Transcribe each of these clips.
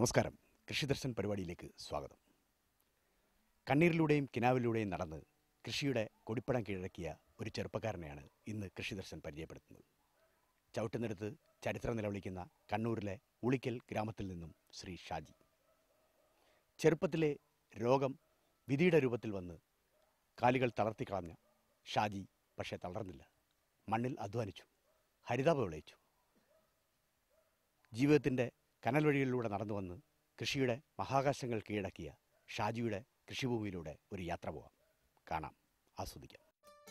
നമസ്കാരം കൃഷിദർശൻ പരിപാടിയിലേക്ക് സ്വാഗതം കണ്ണീരിലൂടെയും കിനാവിലൂടെയും നടന്ന് കൃഷിയുടെ കൊടിപ്പടം കീഴടക്കിയ ഒരു ചെറുപ്പക്കാരനെയാണ് ഇന്ന് കൃഷിദർശൻ പരിചയപ്പെടുത്തുന്നത് ചവിട്ടുന്നിടത്ത് ചരിത്രം നിലവിളിക്കുന്ന കണ്ണൂരിലെ ഉളിക്കൽ ഗ്രാമത്തിൽ നിന്നും ശ്രീ ഷാജി ചെറുപ്പത്തിലെ രോഗം വിധിയുടെ രൂപത്തിൽ വന്ന് കാലുകൾ തളർത്തിക്കളഞ്ഞ ഷാജി പക്ഷേ തളർന്നില്ല മണ്ണിൽ അധ്വാനിച്ചു ഹരിതാപ വിളയിച്ചു ജീവിതത്തിൻ്റെ കനൽ വഴികളിലൂടെ നടന്നു വന്ന് കൃഷിയുടെ മഹാകാശങ്ങൾ കീഴടക്കിയ ഷാജിയുടെ കൃഷിഭൂമിയിലൂടെ ഒരു യാത്ര പോവാം കാണാം ആസ്വദിക്കാം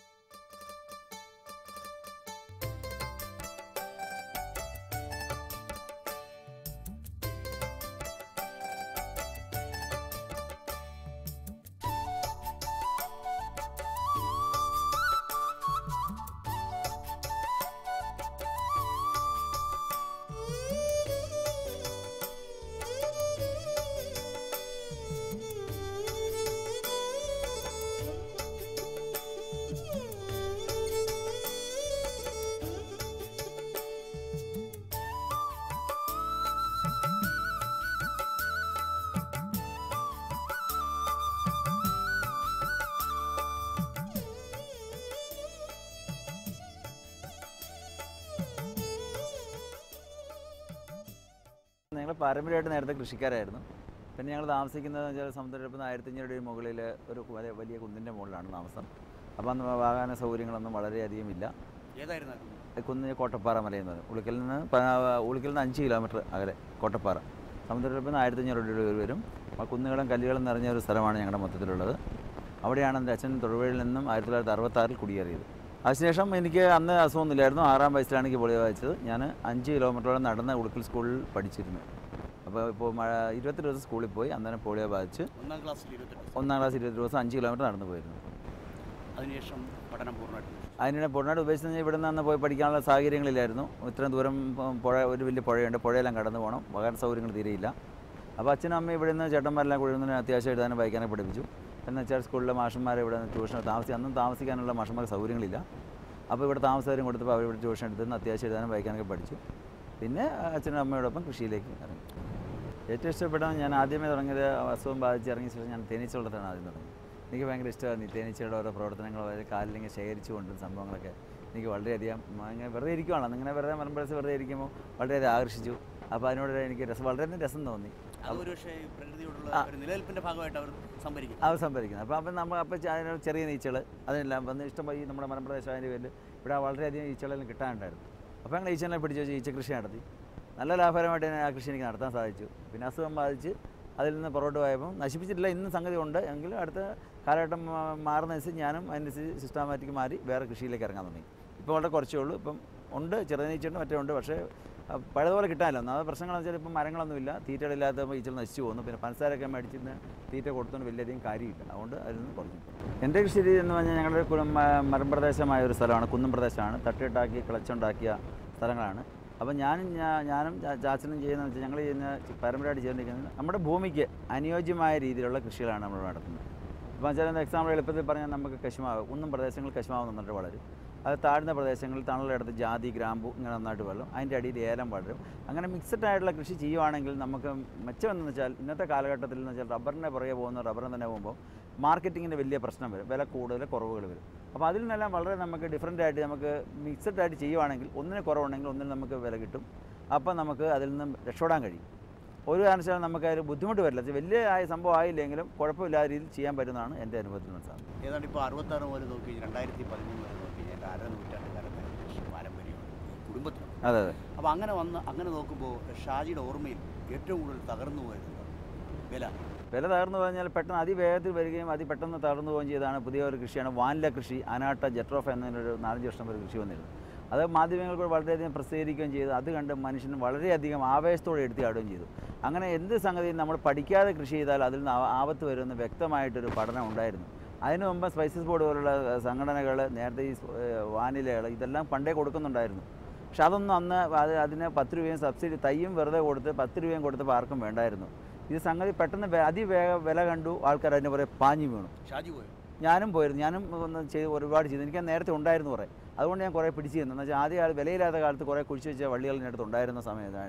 ഞങ്ങൾ പാരമ്പര്യമായിട്ട് നേരത്തെ കൃഷിക്കാരായിരുന്നു പിന്നെ ഞങ്ങൾ താമസിക്കുന്നത് വെച്ചാൽ സമുദ്രത്തിൽ ആയിരത്തി അഞ്ഞൂറ് അടി മുകളിൽ ഒരു വലിയ വലിയ കുന്നിൻ്റെ മുകളിലാണ് താമസം അപ്പോൾ അന്ന് വാഹന സൗകര്യങ്ങളൊന്നും വളരെയധികം ഇല്ല ഏതായിരുന്നു കുന്ന് കോട്ടപ്പാറ മല എന്ന് പറയും ഉളിക്കലിൽ നിന്ന് പ- ഉളിക്കലിൽ നിന്ന് അഞ്ച് കിലോമീറ്റർ അകലെ കോട്ടപ്പാറ സമുദ്രത്തിൽ നിന്ന് ആയിരത്തി അഞ്ഞൂറ് അടി വരെ വരും ആ കുന്നുകളും കല്ലുകളും നിറഞ്ഞ ഒരു സ്ഥലമാണ് ഞങ്ങളുടെ മൊത്തത്തിലുള്ളത് അവിടെയാണ് എൻ്റെ അച്ഛൻ തൊടുപുഴയിൽ നിന്നും ആയിരത്തി തൊള്ളായിരത്തി അറുപത്താറിൽ കുടിയേറിയത് അതിനുശേഷം എനിക്ക് അന്ന് അസുഖമൊന്നുമില്ലായിരുന്നു ആറാം വയസ്സിലാണ് എനിക്ക് പോളിയോ വായിച്ചത് ഞാൻ അഞ്ച് കിലോമീറ്ററോളം നടന്ന് ഉളുക്കൽ സ്കൂളിൽ പഠിച്ചിരുന്നു അപ്പോൾ ഇപ്പോൾ മഴ ഇരുപത്തി ദിവസം സ്കൂളിൽ പോയി അന്നേരം പോളിയോ ബാധിച്ച് ഒന്നാം ക്ലാസ്സിൽ ഇരുപത്തെട്ട് ഒന്നാം ക്ലാസ് ഇരുപത്തി ദിവസം അഞ്ച് കിലോമീറ്റർ നടന്നു പോയിരുന്നു അതിനുശേഷം പഠനം പൂർണ്ണമായിട്ട് അതിനിടെ പൊണ്ണാട് ഉപേക്ഷിച്ച് ഇവിടെ നിന്ന് പോയി പഠിക്കാനുള്ള സാഹചര്യങ്ങളില്ലായിരുന്നു ഇത്രയും ദൂരം ഇപ്പം പുഴ ഒരു വലിയ പുഴയുണ്ട് പുഴയെല്ലാം കടന്നു പോകണം വാഹന സൗകര്യങ്ങൾ തീരെയില്ല അപ്പോൾ അച്ഛനും അമ്മയും ഇവിടെ നിന്ന് ചേട്ടന്മാരെല്ലാം കൂടി നിന്ന് അത്യാവശ്യം എഴുതാനും വായിക്കാനും പഠിപ്പിച്ചു എന്ന് വെച്ചാൽ സ്കൂളിലെ മാഷന്മാരെ ഇവിടെ നിന്ന് ട്യൂഷൻ താമസി അന്നും താമസിക്കാനുള്ള മാഷന്മാർക്ക് സൗകര്യങ്ങളില്ല അപ്പോൾ ഇവിടെ താമസകാര്യം കൊടുത്തപ്പോൾ അവർ ഇവിടെ ട്യൂഷൻ എടുത്ത് അത്യാവശ്യം എഴുതാനും വായിക്കാനൊക്കെ പഠിച്ചു പിന്നെ അച്ഛനും അമ്മയോടൊപ്പം കൃഷിയിലേക്ക് ഇറങ്ങി ഏറ്റവും ഇഷ്ടപ്പെടാൻ ഞാൻ ആദ്യമേ തുടങ്ങിയത് അസുഖം ബാധിച്ച് ഇറങ്ങിയ ശേഷം ഞാൻ തേനീച്ച വളർത്താൻ ആദ്യം തുടങ്ങി എനിക്ക് ഭയങ്കര ഇഷ്ടമാണ് ഈ തേനീച്ചയുടെ ഓരോ പ്രവർത്തനങ്ങൾ അതായത് കാലിലിങ്ങനെ ശേഖരിച്ചു കൊണ്ടും സംഭവങ്ങളൊക്കെ എനിക്ക് വളരെയധികം ഇങ്ങനെ വെറുതെ ഇരിക്കുവാണ് ഇങ്ങനെ വെറുതെ മലമ്പഴസ് വെറുതെ ഇരിക്കുമ്പോൾ വളരെയധികം ആകർഷിച്ചു അപ്പോൾ അതിനോട് എനിക്ക് രസം വളരെയധികം രസം തോന്നി അതൊരു പക്ഷേ പ്രകൃതിയോടുള്ള ആ. ഒരു നിലനിൽപ്പിന്റെ ഭാഗമായിട്ട് അവർ സംഭരിക്കും അവർ സംഭരിക്കുന്നത് അപ്പോൾ അപ്പം നമ്മൾ അപ്പോൾ അതിന് ചെറിയ നീച്ചകൾ അതിനെല്ലാം വന്ന് ഇഷ്ടംപോലെ ഈ നമ്മുടെ മലമ്പ്രദേശം അതിൻ്റെ പേരിൽ ഇവിടെ വളരെയധികം ഈച്ചകളെല്ലാം കിട്ടാനുണ്ടായിരുന്നു അപ്പോൾ ഞങ്ങൾ ഈച്ചകളെ പിടിച്ച് വെച്ച് ഈച്ച കൃഷി നടത്തി നല്ല ലാഭകരമായിട്ട് തന്നെ ആ കൃഷി എനിക്ക് നടത്താൻ സാധിച്ചു പിന്നെ അസുഖം ബാധിച്ച് അതിൽ നിന്ന് പുറകോട്ട് പോയപ്പോൾ നശിപ്പിച്ചിട്ടില്ല ഇന്നും സംഗതി ഉണ്ട് എങ്കിലും അടുത്ത കാലഘട്ടം മാ- മാറുന്നതനുസരിച്ച് ഞാനും അതിനനുസരിച്ച് സിസ്റ്റമാറ്റിക് മാറി വേറെ കൃഷിയിലേക്ക് ഇറങ്ങാൻ തുടങ്ങി ഇപ്പോൾ വളരെ കുറച്ചേ ഉള്ളൂ ഇപ്പം ഉണ്ട് ചെറുതീച്ചുണ്ട് മറ്റേ ഉണ്ട് പക്ഷേ ആ, പഴയതുപോലെ കിട്ടാനില്ല ഒന്നാമത് പ്രശ്നങ്ങളെന്ന് വെച്ചാൽ ഇപ്പം മരങ്ങളൊന്നുമില്ല തീറ്റകളില്ലാത്ത ഈച്ചകൾ നശിച്ചു പോകുന്നു പിന്നെ പഞ്ചസാരൊക്കെ മേടിച്ചിരുന്ന് തീറ്റ കൊടുത്തുകൊണ്ട് വലിയധികം കാര്യമില്ല അതുകൊണ്ട് അതിൽ നിന്ന് കുറഞ്ഞു എൻ്റെ കൃഷി രീതി എന്ന് പറഞ്ഞാൽ ഞങ്ങളുടെ ഒരു കുളം മ- മരംപ്രദേശമായ ഒരു സ്ഥലമാണ് കുന്നും പ്രദേശമാണ് തട്ടിയിട്ടാക്കി കിളച്ചുണ്ടാക്കിയ സ്ഥലങ്ങളാണ് അപ്പം ഞാനും ഞാ- ഞാനും ചാ- ചാച്ചനും ചെയ്യുന്നതെന്ന് വെച്ചാൽ ഞങ്ങൾ ചെയ്യുന്ന പാരമ്പര്യമായിട്ട് ചെയ്തുകൊണ്ടിരിക്കുന്നത് നമ്മുടെ ഭൂമിക്ക് അനുയോജ്യമായ രീതിയിലുള്ള കൃഷികളാണ് നമ്മൾ നടത്തുന്നത് ഇപ്പോൾ വെച്ചാൽ എക്സാമ്പിൾ എളുപ്പത്തിൽ പറഞ്ഞാൽ നമുക്ക് കശുമാവ് കുന്നും പ്രദേശങ്ങളിൽ കശുമാവ് നന്നായിട്ട് വളരും അത് താഴ്ന്ന പ്രദേശങ്ങളിൽ തണലെടുത്ത് ജാതി ഗ്രാമ്പു ഇങ്ങനെ നന്നായിട്ട് വളരും അതിൻ്റെ അടിയിൽ ഏലം വളരും അങ്ങനെ മിക്സഡ് ആയിട്ടുള്ള കൃഷി ചെയ്യുവാണെങ്കിൽ നമുക്ക് മെച്ചം എന്ന് വെച്ചാൽ ഇന്നത്തെ കാലഘട്ടത്തിൽ എന്ന് വെച്ചാൽ റബ്ബറിൻ്റെ പുറകെ പോകുന്ന റബ്ബറിന് തന്നെ പോകുമ്പോൾ മാർക്കറ്റിങ്ങിൻ്റെ വലിയ പ്രശ്നം വരും വില കൂടുതൽ കുറവുകൾ വരും അപ്പോൾ അതിൽ നിന്നെല്ലാം വളരെ നമുക്ക് ഡിഫറൻ്റ് ആയിട്ട് നമുക്ക് മിക്സഡ് ആയിട്ട് ചെയ്യുവാണെങ്കിൽ ഒന്നിന് കുറവുണ്ടെങ്കിൽ ഒന്നിന് നമുക്ക് വില കിട്ടും അപ്പോൾ നമുക്ക് അതിൽ നിന്ന് രക്ഷപ്പെടാൻ കഴിയും ഒരു കാരണവശാലും നമുക്ക് അതിൽ ബുദ്ധിമുട്ട് വരില്ല ഇത് വലിയ ആയ സംഭവം ആയില്ലെങ്കിലും കുഴപ്പമില്ലാത്ത രീതിയിൽ ചെയ്യാൻ പറ്റുന്നതാണ് എൻ്റെ അനുഭവത്തിൽ മനസ്സിലാകുന്നത് ഏതാണ്ട് ഇപ്പോൾ അറുപത്താറ് മുതൽ നോക്കി രണ്ടായിരത്തി പതിമൂന്ന് വരെ നോക്കി കഴിഞ്ഞാൽ അര നൂറ്റാണ്ടുകാലത്തെ കൃഷി പാരമ്പര്യമാണ് കുടുംബത്തിലാണ് അതെ അതെ അപ്പോൾ അങ്ങനെ വന്ന് അങ്ങനെ നോക്കുമ്പോൾ ഷാജിയുടെ ഓർമ്മയിൽ ഏറ്റവും കൂടുതൽ തകർന്നു പോയത് വില വില തകർന്നു പറഞ്ഞാൽ പെട്ടെന്ന് അതിവേഗത്തിൽ വരികയും അതി പെട്ടെന്ന് തകർന്നു പോവുകയും ചെയ്തതാണ് പുതിയ ഒരു കൃഷിയാണ് വാനില കൃഷി അനാട്ട ജെട്രോഫ എന്നൊരു നാലഞ്ച് വർഷം ഒരു കൃഷി വന്നിരുന്നു അത് മാധ്യമങ്ങൾ വളരെയധികം പ്രസിദ്ധീകരിക്കുകയും ചെയ്തു അത് കണ്ട് മനുഷ്യന് വളരെയധികം ആവേശത്തോടെ എടുത്തിയാടുകയും ചെയ്തു അങ്ങനെ എന്ത് സംഗതിയും നമ്മൾ പഠിക്കാതെ കൃഷി ചെയ്താൽ അതിൽ നിന്ന് ആ- ആപത്ത് വരുമെന്ന് വ്യക്തമായിട്ടൊരു പഠനം ഉണ്ടായിരുന്നു അതിനു മുമ്പ് സ്പൈസസ് ബോർഡ് പോലുള്ള സംഘടനകൾ നേരത്തെ ഈ വാനിലകൾ ഇതെല്ലാം പണ്ടേ കൊടുക്കുന്നുണ്ടായിരുന്നു പക്ഷെ അതൊന്നും അന്ന് അത് അതിന് പത്ത് രൂപയും സബ്സിഡി തയ്യും വെറുതെ കൊടുത്ത് പത്ത് രൂപയും കൊടുത്തപ്പോൾ ആർക്കും വേണ്ടായിരുന്നു ഇത് സംഗതി പെട്ടെന്ന് വേ- അതിവേഗ വില കണ്ടു ആൾക്കാർ അതിന് പുറകെ പാഞ്ഞു വീണു ഷാജി പോയോ ഞാനും പോയിരുന്നു ഞാനും ഒന്ന് ചെയ്ത് ഒരുപാട് ചെയ്തു എനിക്ക് നേരത്തെ ഉണ്ടായിരുന്നു കുറേ അതുകൊണ്ട് ഞാൻ കുറേ പിടിച്ചു തന്നു എന്ന് വെച്ചാൽ ആദ്യ കാലത്ത് വിലയില്ലാത്ത കാലത്ത് കുറേ കുഴിച്ച് വെച്ച വള്ളികൾ എൻ്റെ അടുത്ത് ഉണ്ടായിരുന്ന സമയത്തായിട്ട്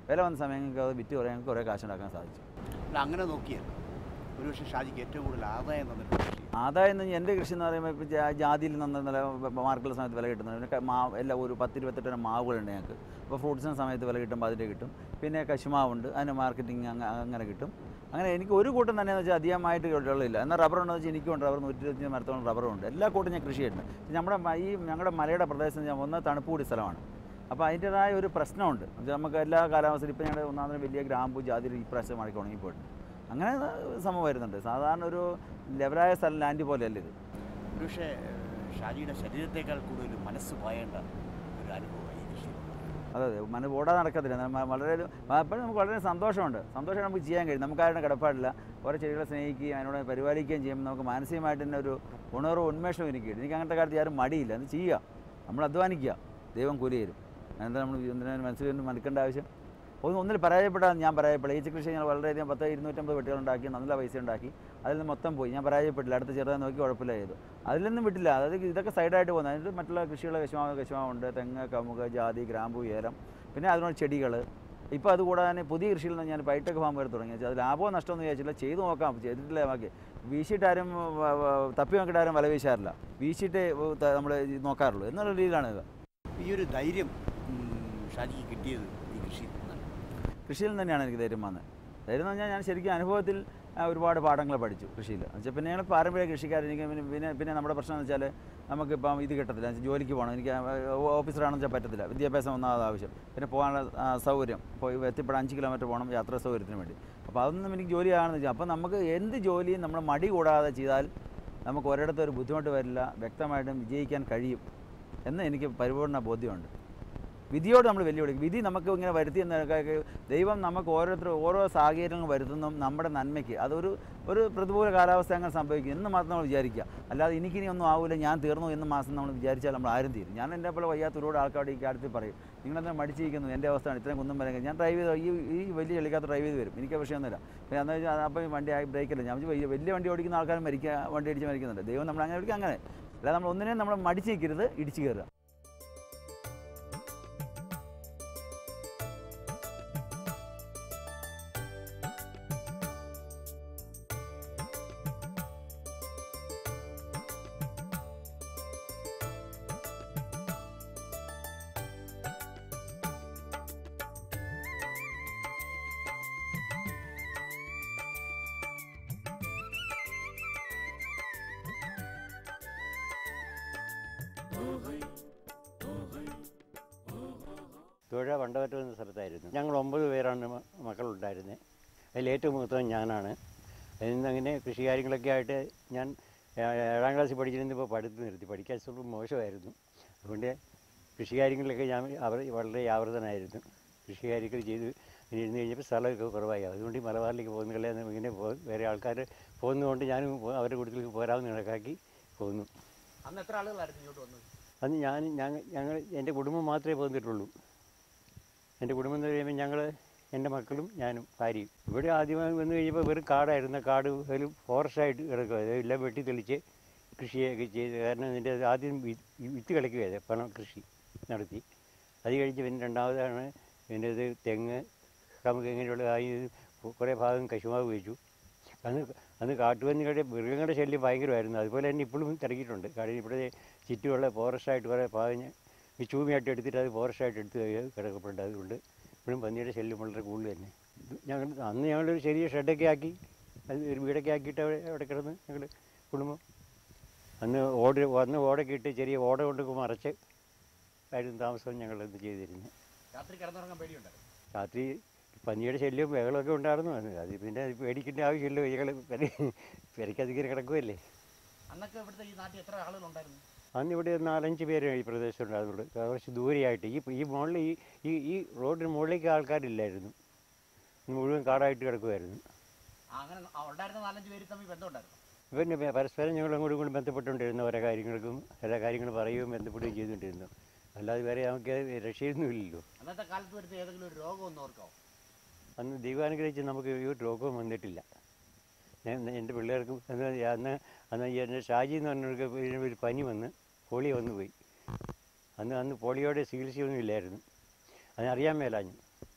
വില വന്ന സമയം ഞങ്ങൾക്ക് അത് വിറ്റ് കുറേ ഞങ്ങൾക്ക് കുറേ കാശുണ്ടാക്കാൻ സാധിച്ചു അല്ല അങ്ങനെ നോക്കിയാൽ ഒരുപക്ഷെ ഷാജിക്ക് ഏറ്റവും കൂടുതൽ ആദായം തന്നിട്ടുള്ള കൃഷി ആദായം എന്ന് എൻ്റെ കൃഷി എന്ന് പറയുമ്പോൾ ഇപ്പോൾ ജാ- ജാതിയിൽ നിന്ന് നല്ല മാർക്കുള്ള സമയത്ത് വില കിട്ടുന്നത് പിന്നെ ക- മാ എല്ലാം ഒരു പത്ത് ഇരുപത്തെട്ട് തരം മാവുകളുണ്ട് ഞങ്ങൾക്ക് അപ്പോൾ ഫ്രൂട്ട്സിന് സമയത്ത് വില കിട്ടുമ്പോൾ അതിൻ്റെ കിട്ടും പിന്നെ കശുമാവുണ്ട് അതിന് മാർക്കറ്റിംഗ് അങ്ങനെ കിട്ടും അങ്ങനെ എനിക്ക് ഒരു കൂട്ടം തന്നെ വെച്ചാൽ അധികമായിട്ട് ഉള്ളില്ല എന്നാൽ റബ്ബർ ഉണ്ടെന്ന് വെച്ചാൽ എനിക്കുണ്ട് റബ്ബർ നൂറ്റി ഇരുപത്തഞ്ച് മരത്തോളം റബ്ബറുണ്ട് എല്ലാ കൂട്ടം ഞാൻ കൃഷി ചെയ്യുന്നുണ്ട് പക്ഷേ നമ്മുടെ മ- ഈ ഞങ്ങളുടെ മലയുടെ പ്രദേശം ഞാൻ ഒന്ന് തണുപ്പ് കൂടി സ്ഥലമാണ് അപ്പോൾ അതിൻ്റേതായ ഒരു പ്രശ്നമുണ്ട് എന്നുവെച്ചാൽ നമുക്ക് എല്ലാ കാലാവസ്ഥയിലും ഇപ്പോൾ ഞങ്ങളുടെ ഒന്നാമത് വലിയ ഗ്രാമ്പു ജാതി ഈ പ്രാവശ്യം മഴയ്ക്ക് ഉണങ്ങിപ്പോയിട്ടുണ്ട് അങ്ങനെ സംഭവം വരുന്നുണ്ട് സാധാരണ ഒരു ലെവലായ സ്ഥലം ലാൻഡ് പോലെയല്ല ഇത് ഒരുപക്ഷെ ഷാജിയുടെ ശരീരത്തേക്കാൾ കൂടുതൽ മനസ്സ് പായേണ്ട ഒരു അനുഭവമായി ഈ കൃഷി അതെ അതെ മന ഓടാതെ നടക്കത്തില്ല നമ്മ- വളരെ ഒരു- അപ്പോഴും നമുക്ക് വളരെ സന്തോഷമുണ്ട് സന്തോഷം നമുക്ക് ചെയ്യാൻ കഴിയും നമുക്ക് ആരുടെ കടപ്പാടില്ല ഓരോ ചെടികളെ സ്നേഹിക്കുകയും അതിനോട് പരിപാലിക്കുകയും ചെയ്യുമ്പോൾ നമുക്ക് മാനസികമായിട്ട് തന്നെ ഒരു ഉണർവ് ഉന്മേഷവും എനിക്ക് കിട്ടും എനിക്ക് അങ്ങനത്തെ കാര്യത്തിൽ ആരും മടിയില്ല അത് ചെയ്യുക നമ്മൾ അധ്വാനിക്കുക ദൈവം കൂലി തരും എന്താ നമ്മൾ എന്തിനാണ് മനസ്സിൽ മനക്കേണ്ട ആവശ്യം ഒന്ന് ഒന്നിൽ പരാജയപ്പെടാൻ ഞാൻ പരാജയപ്പെടില്ല ഈ കൃഷി ഞാൻ വളരെയധികം പത്ത് ഇരുന്നൂറ്റമ്പത് വെട്ടികൾ ഉണ്ടാക്കി നല്ല പൈസ ഉണ്ടാക്കി അതിൽ നിന്ന് മൊത്തം പോയി ഞാൻ പരാജയപ്പെട്ടില്ല അടുത്ത ചെറുതായി നോക്കി കുഴപ്പമില്ല ചെയ്തു അതിൽ നിന്നും വിട്ടില്ല അതായത് ഇതൊക്കെ സൈഡായിട്ട് പോകുന്നത് അതിൻ്റെ മറ്റുള്ള കൃഷികൾ കശുമാവ് കശുമാവുണ്ട് തെങ്ങ് കമുക് ജാതി ഗ്രാമ്പു ഏലം പിന്നെ അതിനോട് ചെടികൾ ഇപ്പോൾ അതുകൂടാതെ തന്നെ പുതിയ കൃഷിയിൽ നിന്ന് ഞാൻ ബൈടെക് ഫാം വരെ തുടങ്ങി അത് ലാഭമോ നഷ്ടമൊന്നും വിചാരിച്ചില്ല ചെയ്തു നോക്കാം ചെയ്തിട്ടില്ല ബാക്കി വീശിയിട്ടാരും വ- വ- തപ്പി നോക്കിയിട്ടാരും വല വീശാറില്ല വീശിയിട്ട് നമ്മൾ നോക്കാറുള്ളൂ എന്നുള്ള രീതിയിലാണ് ഇത് ഈ ഒരു ധൈര്യം ഉം, ഷാജിക്ക് കിട്ടിയത് ഈ കൃഷി നിന്നാണ് കൃഷിയിൽ നിന്ന് തന്നെയാണ് എനിക്ക് ധൈര്യം വന്നത് ധൈര്യം എന്ന് പറഞ്ഞാൽ ഞാൻ ശരിക്കും അനുഭവത്തിൽ ആ, ഒരുപാട് പാഠങ്ങൾ പഠിച്ചു കൃഷിയിൽ എന്നുവെച്ചാൽ പിന്നെ ഞങ്ങൾ പാരമ്പര്യ കൃഷിക്കാരൻ എനിക്ക് പിന്നെ പിന്നെ പിന്നെ നമ്മുടെ പ്രശ്നം എന്ന് വെച്ചാൽ നമുക്കിപ്പം ഇത് കിട്ടത്തില്ല എന്ന് വെച്ചാൽ ജോലിക്ക് പോകണം എനിക്ക് ഓഫീസറാണെന്ന് വെച്ചാൽ പറ്റത്തില്ല വിദ്യാഭ്യാസം ഒന്നാമത് ആവശ്യം പിന്നെ പോകാനുള്ള ആ, സൗകര്യം പോയി എത്തിപ്പെടാൻ അഞ്ച് കിലോമീറ്റർ പോകണം യാത്രാ സൗകര്യത്തിന് വേണ്ടി അപ്പോൾ അതൊന്നും എനിക്ക് ജോലിയാണെന്ന് വെച്ചാൽ അപ്പോൾ നമുക്ക് എന്ത് ജോലിയും നമ്മൾ മടി കൂടാതെ ചെയ്താൽ നമുക്ക് ഒരിടത്തും ഒരു ബുദ്ധിമുട്ട് വരില്ല വ്യക്തമായിട്ടും വിജയിക്കാൻ കഴിയും എന്ന് എനിക്ക് പരിപൂർണ്ണ ബോധ്യമുണ്ട് വിധിയോട് നമ്മൾ വെല്ലുവിളിക്കും വിധി നമുക്ക് ഇങ്ങനെ വരുത്തി എന്ന് ദൈവം നമുക്ക് ഓരോരുത്തർ ഓരോ സാഹചര്യങ്ങൾ വരുത്തുന്നതും നമ്മുടെ നന്മയ്ക്ക് അതൊരു ഒരു പ്രതികൂല കാലാവസ്ഥ അങ്ങനെ സംഭവിക്കും എന്ന് മാത്രം നമ്മൾ വിചാരിക്കുക അല്ലാതെ എനിക്കിനി ഒന്നും ആവില്ല ഞാൻ തീർന്നു എന്ന് മാസം നമ്മൾ വിചാരിച്ചാൽ നമ്മൾ ആരും തീരും ഞാൻ എൻ്റെ പോലെ വയ്യാത്ത ഒരുപാട് ആൾക്കാരോട് ഈ കാര്യത്തിൽ പറയും നിങ്ങളെന്താ മടിച്ചിരിക്കുന്നു എൻ്റെ അവസ്ഥയാണ് ഇത്രയും കുന്നും വരെ ഞാൻ ഡ്രൈവ് ചെയ്ത് ഈ ഈ വലിയ ചെളിക്കകത്ത് ഡ്രൈവ് ചെയ്ത് വരും എനിക്ക് വിഷയമൊന്നുമില്ല പിന്നെ അന്ന് വെച്ചാൽ അപ്പോൾ വണ്ടി ബ്രേക്കില്ല ഞാൻ വിചാരിച്ചു, വലിയ വലിയ വണ്ടി ഓടിക്കുന്ന ആൾക്കാരും മരിക്കുക വണ്ടി ഇടിച്ച് മരിക്കുന്നുണ്ട് ദൈവം നമ്മൾ അങ്ങനെ ഓടിക്കുക അങ്ങനെ അല്ലാതെ നമ്മൾ ഒന്നിനെയും നമ്മൾ മടിച്ച് നിൽക്കരുത് ഇടിച്ച് കയറുക തുഴ വണ്ടവറ്റ എന്ന സ്ഥലത്തായിരുന്നു ഞങ്ങൾ ഒമ്പത് പേരാണ് മ- മക്കളുണ്ടായിരുന്നത് അതിൽ ഏറ്റവും മൂത്തവൻ ഞാനാണ് അതിൽ നിന്ന് അങ്ങനെ കൃഷി കാര്യങ്ങളൊക്കെ ആയിട്ട് ഞാൻ ഏ- ഏഴാം ക്ലാസ്സിൽ പഠിച്ചിരുന്നപ്പോൾ പഠിത്തം നിർത്തി പഠിക്കാൻ സ്വല്പം മോശമായിരുന്നു അതുകൊണ്ട് കൃഷി കാര്യങ്ങളിലൊക്കെ ഞാൻ അവർ വളരെ ആവൃതനായിരുന്നു കൃഷി കാര്യങ്ങൾ ചെയ്ത് ഇങ്ങനെ ഇരുന്ന് കഴിഞ്ഞപ്പോൾ സ്ഥലമൊക്കെ കുറവായി അതുകൊണ്ട് ഈ മലബാറിലേക്ക് പോകുന്നില്ല എന്ന് ഇങ്ങനെ പോ വേറെ ആൾക്കാർ പോകുന്നതുകൊണ്ട് ഞാനും പോ- അവരുടെ കൂട്ടത്തിലേക്ക് പോരാമെന്ന് കണക്കാക്കി പോകുന്നു അന്ന് എത്ര ആളുകളായിരുന്നു ഇങ്ങോട്ട് വന്നത് അന്ന് ഞാൻ ഞങ്ങൾ ഞങ്ങൾ എൻ്റെ കുടുംബം മാത്രമേ പോന്നിട്ടുള്ളൂ എൻ്റെ കുടുംബം എന്ന് പറയുമ്പോൾ ഞങ്ങൾ എൻ്റെ മക്കളും ഞാനും ഭാര്യയും ഇവിടെ ആദ്യമായി വന്നു കഴിഞ്ഞപ്പോൾ വെറും കാടായിരുന്നു കാട് ഒരു ഫോറസ്റ്റായിട്ട് കിടക്കുക എല്ലാം വെട്ടി തെളിച്ച് കൃഷിയൊക്കെ ചെയ്ത് കാരണം ഇതിൻ്റെ ആദ്യം വി- വിത്ത് കളിക്കുകയത് പണം കൃഷി നടത്തി അത് കഴിഞ്ഞ് പിന്നെ രണ്ടാമതാണ് പിന്നെ ഇത് തെങ്ങ് കമുക് ഇങ്ങനെയുള്ള ആ ഈ കുറേ ഭാഗം കശുമാവ് വെച്ചു അന്ന് അന്ന് കാട്ടുപന്നികളുടെ മൃഗങ്ങളുടെ ശല്യം ഭയങ്കരമായിരുന്നു അതുപോലെ തന്നെ ഇപ്പോഴും തിരക്കിയിട്ടുണ്ട് കാരണം ഇവിടെ ചുറ്റുമുള്ള ഫോറസ്റ്റായിട്ട് കുറേ ഭാഗം ഈ ചൂമിയായിട്ട് എടുത്തിട്ട് അത് ഫോറസ്റ്റായിട്ട് എടുത്ത് കിടക്കപ്പെടുന്നുണ്ട് അതുകൊണ്ട് ഇപ്പോഴും പന്നിയുടെ ശല്യം വളരെ കൂടുതൽ തന്നെ ഇത് ഞങ്ങൾ അന്ന് ഞങ്ങളൊരു ചെറിയ ഷെഡൊക്കെ ആക്കി അത് ഒരു വീടൊക്കെ ആക്കിയിട്ട് അവിടെ അവിടെ കിടന്ന് ഞങ്ങൾ കുടുംബം അന്ന് ഓട് അന്ന് ഓടൊക്കെ ഇട്ട് ചെറിയ ഓട കൊണ്ടൊക്കെ മറച്ച് ആയിരുന്നു താമസം ഞങ്ങൾ ഇത് ചെയ്തിരുന്നത് രാത്രി കിടന്നുറങ്ങാൻ പേടിയുണ്ടായിരുന്നു രാത്രി പന്നിയുടെ ശല്യവും ബഹളമൊക്കെ ഉണ്ടായിരുന്നു അന്ന് അത് പിന്നെ അത് പേടിക്കേണ്ട ആവശ്യമില്ല ഞങ്ങൾ പെരക്കധികം കിടക്കുമല്ലേ അന്നൊക്കെ ഇവിടുത്തെ ഈ നാട്ടിൽ എത്ര ആളുകളുണ്ടായിരുന്നു അന്ന് ഇവിടെ നാലഞ്ച് പേര് ഈ പ്രദേശത്ത് ഉണ്ടായിരുന്നുള്ളൂ കുറച്ച് ദൂരെയായിട്ട് ഈ ഈ മുകളിൽ ഈ ഈ ഈ റോഡിന് മുകളിലേക്ക് ആൾക്കാരില്ലായിരുന്നു മുഴുവൻ കാടായിട്ട് കിടക്കുമായിരുന്നു ആ, അങ്ങനെ ആ ഉണ്ടായിരുന്ന നാലഞ്ച് പേര് തമ്മിൽ ബന്ധമുണ്ടായിരുന്നു പിന്നെ പ- പരസ്പരം ഞങ്ങൾ അങ്ങോട്ടും ഇങ്ങോട്ടും ബന്ധപ്പെട്ടുകൊണ്ടിരുന്നു ഓരോ കാര്യങ്ങൾക്കും എല്ലാ കാര്യങ്ങളും പറയുകയും ബന്ധപ്പെടുകയും ചെയ്തുകൊണ്ടിരുന്നു അല്ലാതെ വേറെ നമുക്ക് രക്ഷയൊന്നുമില്ലല്ലോ അന്നത്തെ കാലത്ത് വരുന്ന ഏതെങ്കിലും ഒരു രോഗം ഒന്ന് ഓർക്കാവോ അന്ന് ദൈവാനുഗ്രഹിച്ച് നമുക്ക് ഈ ഒരു രോഗവും വന്നിട്ടില്ല ഞാൻ എൻ്റെ പിള്ളേർക്കും അന്ന് അന്ന് അന്ന് ഈ എൻ്റെ ഷാജി എന്ന് പറഞ്ഞവർക്ക് ഒരു ഒരു പനി വന്ന് പോളിയോ വന്നു പോയി അന്ന് അന്ന് പോളിയോയുടെ ചികിത്സയൊന്നും ഇല്ലായിരുന്നു അതിനറിയാൻ മേലാഞ്ഞു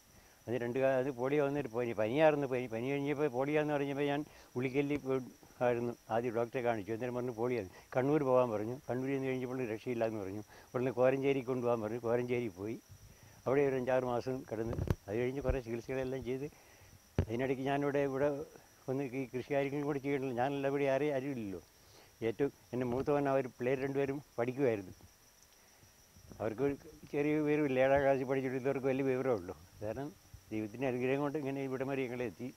അത് രണ്ട് കാ- അത് പോളിയോ വന്നിട്ട് പനി പനിയായിരുന്നു പനി പനി കഴിഞ്ഞപ്പോൾ പോളിയാന്ന് പറഞ്ഞപ്പോൾ ഞാൻ ഉളിക്കല്ലി പോയി ആയിരുന്നു ആദ്യം ഡോക്ടറെ കാണിച്ചു അന്നേരം പറഞ്ഞു പോളിയോ കണ്ണൂർ പോകാൻ പറഞ്ഞു കണ്ണൂരിൽ നിന്ന് കഴിഞ്ഞപ്പോൾ രക്ഷയില്ലാന്ന് പറഞ്ഞു ഉടനെ കോരഞ്ചേരി കൊണ്ടുപോകാൻ പറഞ്ഞു കോരഞ്ചേരി പോയി അവിടെ ഒരു അഞ്ചാറ് മാസം കിടന്ന് അത് കഴിഞ്ഞ് കുറേ ചികിത്സകളെല്ലാം ചെയ്ത് അതിനിടയ്ക്ക് ഞാനിവിടെ ഇവിടെ ഒന്ന് ഈ കൃഷികാര്യങ്ങളും കൂടി ചെയ്യണമല്ലോ ഞാനല്ല ഇവിടെ ആരെയും അറിയില്ലല്ലോ ഏറ്റവും എൻ്റെ മൂത്തവൻ അവർ പിള്ളേർ രണ്ടുപേരും പഠിക്കുമായിരുന്നു അവർക്ക് ഒരു ചെറിയ വിവരമില്ല ഏഴാം ക്ലാസ്സിൽ പഠിച്ചിട്ട് ഇവർക്ക് വലിയ വിവരമുള്ളൂ കാരണം ദൈവത്തിൻ്റെ അനുഗ്രഹം കൊണ്ട് ഇങ്ങനെ ഇവിടെ വരെ ഞങ്ങൾ എത്തി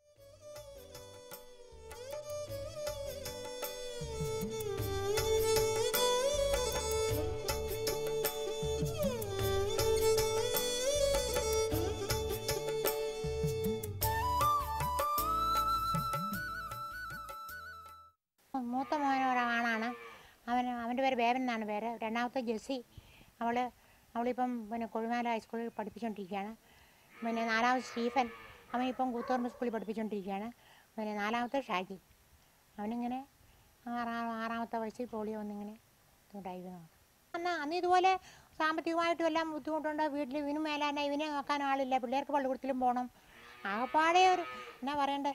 മൂത്ത മോൻ ഒരാണാണ് അവൻ അവൻ്റെ പേര് ബേബൻ എന്നാണ് പേര് രണ്ടാമത്തെ ജെസ്സി അവൾ അവളിപ്പം പിന്നെ കൊഴുമാല ഹൈസ്കൂളിൽ പഠിപ്പിച്ചുകൊണ്ടിരിക്കുകയാണ് പിന്നെ നാലാമത് സ്റ്റീഫൻ അവനിപ്പം കൂത്തോർമ്മ സ്കൂളിൽ പഠിപ്പിച്ചുകൊണ്ടിരിക്കുകയാണ് പിന്നെ നാലാമത്തെ ഷാജി അവനിങ്ങനെ ആറാം ആറാമത്തെ വയസ്സിൽ പോളിയോ വന്നിങ്ങനെ ഇതുണ്ടായി വീണു അന്ന് അന്ന് ഇതുപോലെ സാമ്പത്തികമായിട്ടും എല്ലാം ബുദ്ധിമുട്ടുണ്ട് വീട്ടിൽ ഇവനും മേലാന ഇവനെ നോക്കാൻ ആളില്ല പിള്ളേർക്ക് പള്ളിക്കൂടത്തിലും പോകണം ആകപ്പാടെ ഒരു എന്നാ പറയണ്ടേ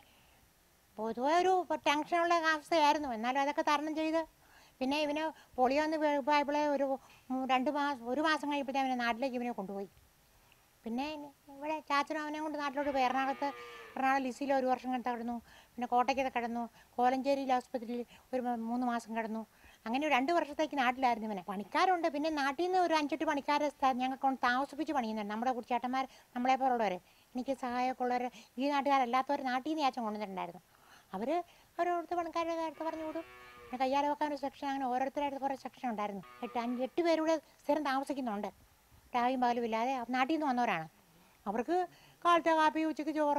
പൊതുവെ ഒരു ടെൻഷനുള്ള അവസ്ഥയായിരുന്നു എന്നാലും അതൊക്കെ തരണം ചെയ്ത് പിന്നെ ഇവന് പോളിയോ ഒന്ന് പോയപ്പോഴേ ഒരു മൂ- രണ്ട് മാസം ഒരു മാസം കഴിയുമ്പോഴത്തേ അവനെ നാട്ടിലേക്ക് ഇവനെ കൊണ്ടുപോയി പിന്നെ ഇവിടെ ചാച്ചനും അവനെ കൊണ്ട് നാട്ടിലോട്ട് പോയി എറണാകുളത്ത് എറണാകുളം ലിസിയിൽ ഒരു വർഷം കിടന്ന് കിടന്നു പിന്നെ കോട്ടയ്ക്കത്ത് കിടന്നു കോലഞ്ചേരി ആസ്പത്രിയിൽ ഒരു മ- മൂന്ന് മാസം കിടന്നു അങ്ങനെ ഒരു രണ്ട് വർഷത്തേക്ക് നാട്ടിലായിരുന്നു ഇവനെ പണിക്കാരുണ്ട് പിന്നെ നാട്ടിൽ നിന്ന് ഒരു അഞ്ചെട്ട് പണിക്കാരെ സ്ഥ- ഞങ്ങൾക്ക് കൊണ്ട് താമസിപ്പിച്ച് പണിയുന്നുണ്ട് നമ്മുടെ കുടിച്ചേട്ടന്മാർ നമ്മളെ പോലുള്ളവർ എനിക്ക് സഹായമൊക്കെ ഉള്ളവർ ഈ നാട്ടുകാരല്ലാത്തവർ നാട്ടിൽ നിന്ന് ചാച്ചൻ കൊണ്ടുവന്നിട്ടുണ്ടായിരുന്നു അവർ ഓരോരുത്തർ പണിക്കാരുടെ അടുത്ത് പറഞ്ഞു വിടും പിന്നെ കയ്യാലെ വെക്കാൻ ഒരു സെക്ഷൻ അങ്ങനെ ഓരോരുത്തരായിട്ട് കുറേ സെക്ഷൻ ഉണ്ടായിരുന്നു എട്ട് അഞ്ച് എട്ട് പേരൂടെ സ്ഥിരം താമസിക്കുന്നുണ്ട് രാവിലും പകലും ഇല്ലാതെ നാട്ടിൽ നിന്ന് വന്നവരാണ് അവർക്ക് കാലത്തെ കാപ്പി ഉച്ചയ്ക്ക് ചോറ്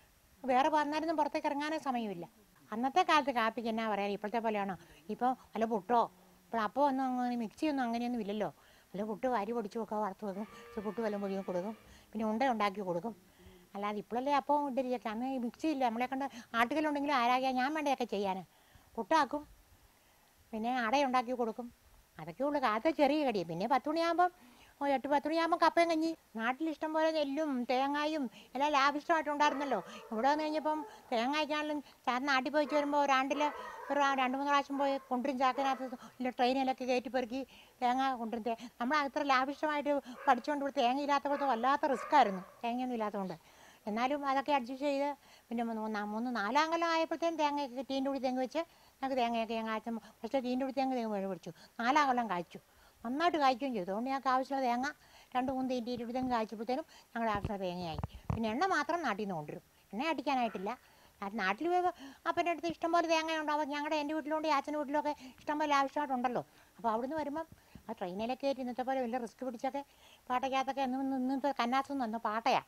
വേറെ വന്നാലൊന്നും പുറത്തേക്ക് ഇറങ്ങാനേ സമയമില്ല അന്നത്തെ കാലത്ത് കാപ്പിക്ക് എന്നാ പറയാൻ ഇപ്പോഴത്തെ പോലെയാണോ ഇപ്പോൾ വല്ല പുട്ടോ ഇപ്പോൾ അപ്പോൾ ഒന്നും അങ്ങനെ മിക്സിയൊന്നും അങ്ങനെയൊന്നും ഇല്ലല്ലോ വല്ല പുട്ട് അരി പൊടിച്ച് വെക്കുക വറുത്ത് വെക്കും ഇച്ചിരി പുട്ട് വല്ലതും പൊടിയും കൊടുക്കും പിന്നെ ഉണ്ട ഉണ്ടാക്കി കൊടുക്കും അല്ലാതെ ഇപ്പോഴല്ലേ അപ്പോൾ ഇഡലിയൊക്കെ അന്ന് ഈ മിക്സി ഇല്ല നമ്മളെ കണ്ട് ആട്ടുകല്ലുണ്ടെങ്കിലും ആരാകിയാൽ ഞാൻ വേണ്ടതൊക്കെ ചെയ്യാൻ പുട്ടാക്കും പിന്നെ അടയുണ്ടാക്കി കൊടുക്കും അതൊക്കെ ഉള്ളു കാലത്തെ ചെറിയ കടി പിന്നെ പത്ത് മണിയാകുമ്പം ഓ എട്ട് പത്ത് മണിയാകുമ്പോൾ കപ്പയും കഞ്ഞി നാട്ടിൽ ഇഷ്ടം പോലെ നെല്ലും തേങ്ങായും എല്ലാം ലാഭിഷ്ടമായിട്ടുണ്ടായിരുന്നല്ലോ ഇവിടെ വന്നു കഴിഞ്ഞപ്പം തേങ്ങയ്ക്കാണെങ്കിലും സാർ നാട്ടിൽ പോയി വരുമ്പോൾ ഒരാണ്ടിൽ ഒരു ആ രണ്ട് മൂന്ന് പ്രാവശ്യം പോയി കൊണ്ടുവരും ചാക്കിനകത്ത് ഇല്ല ട്രെയിനിലൊക്കെ കയറ്റി പെറുക്കി തേങ്ങ കൊണ്ടുവരും തേ നമ്മൾ അത്ര ലാഭിഷ്ടമായിട്ട് പഠിച്ചുകൊണ്ട് ഇവിടെ തേങ്ങ ഇല്ലാത്തപ്പോഴത്തെ വല്ലാത്ത റിസ്ക് ആയിരുന്നു തേങ്ങയൊന്നും ഇല്ലാത്തതുകൊണ്ട് എന്നാലും അതൊക്കെ അഡ്ജസ്റ്റ് ചെയ്ത് പിന്നെ മൂന്ന് മൂന്ന് മൂന്ന് നാലാം കൊല്ലം ആയപ്പോഴത്തേനും തേങ്ങയൊക്കെ ടീൻ്റെ കൂടി തെങ്ങ് വെച്ച് ഞങ്ങൾക്ക് തേങ്ങയൊക്കെ ഞാൻ കാച്ചും പക്ഷേ ടീൻ്റെ കൂടി തെങ്ങ് തെങ്ങ് മേടിച്ചു പിടിച്ചു നാലാം കൊല്ലം കായ്ച്ചു നന്നായിട്ട് കായ്ക്കുകയും ചെയ്തു അതുകൊണ്ട് ഞങ്ങൾക്ക് ആവശ്യമുള്ള തേങ്ങ രണ്ട് മൂന്ന് തീൻ്റെ ഇരുപത് തെങ്ങ് കായ്ച്ചപ്പോഴത്തേനും ഞങ്ങളുടെ ആവശ്യമുള്ള തേങ്ങയായി പിന്നെ എണ്ണ മാത്രം നാട്ടിൽ നിന്ന് കൊണ്ടുവരും എണ്ണ അടിക്കാനായിട്ടില്ല അത് നാട്ടിൽ പോയി അപ്പൻ്റെ അടുത്ത് ഇഷ്ടംപോലെ തേങ്ങ ഉണ്ടാവും ഞങ്ങളുടെ എൻ്റെ വീട്ടിലുണ്ട് അച്ഛൻ്റെ വീട്ടിലൊക്കെ ഇഷ്ടംപോലെ ആവശ്യമായിട്ടുണ്ടല്ലോ അപ്പോൾ അവിടുന്ന് വരുമ്പം ആ ട്രെയിനിലൊക്കെ കയറ്റി ഇന്നത്തെ പോലെ വലിയ റിസ്ക് പിടിച്ചൊക്കെ പാട്ടയ്ക്കകത്തൊക്കെ നിന്ന് ഇന്നത്തെ കന്നാസും നിന്ന് പാട്ടയാണ്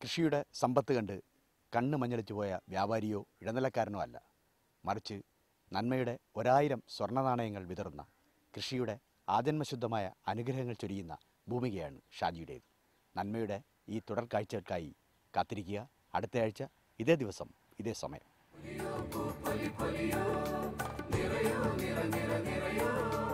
കൃഷിയുടെ സമ്പത്ത് കണ്ട് കണ്ണ് മഞ്ഞളിച്ചു പോയ വ്യാപാരിയോ ഇടനിലക്കാരനോ അല്ല മറിച്ച് നന്മയുടെ ഒരായിരം സ്വർണ്ണ നാണയങ്ങൾ വിതറുന്ന കൃഷിയുടെ ആജന്മശുദ്ധമായ അനുഗ്രഹങ്ങൾ ചൊരിയുന്ന ഭൂമികയാണ് ഷാജിയുടേത് നന്മയുടെ ഈ തുടർ കാഴ്ചകൾക്കായി കാത്തിരിക്കുക അടുത്തയാഴ്ച ഇതേ ദിവസം ഇതേ സമയം നിറയോ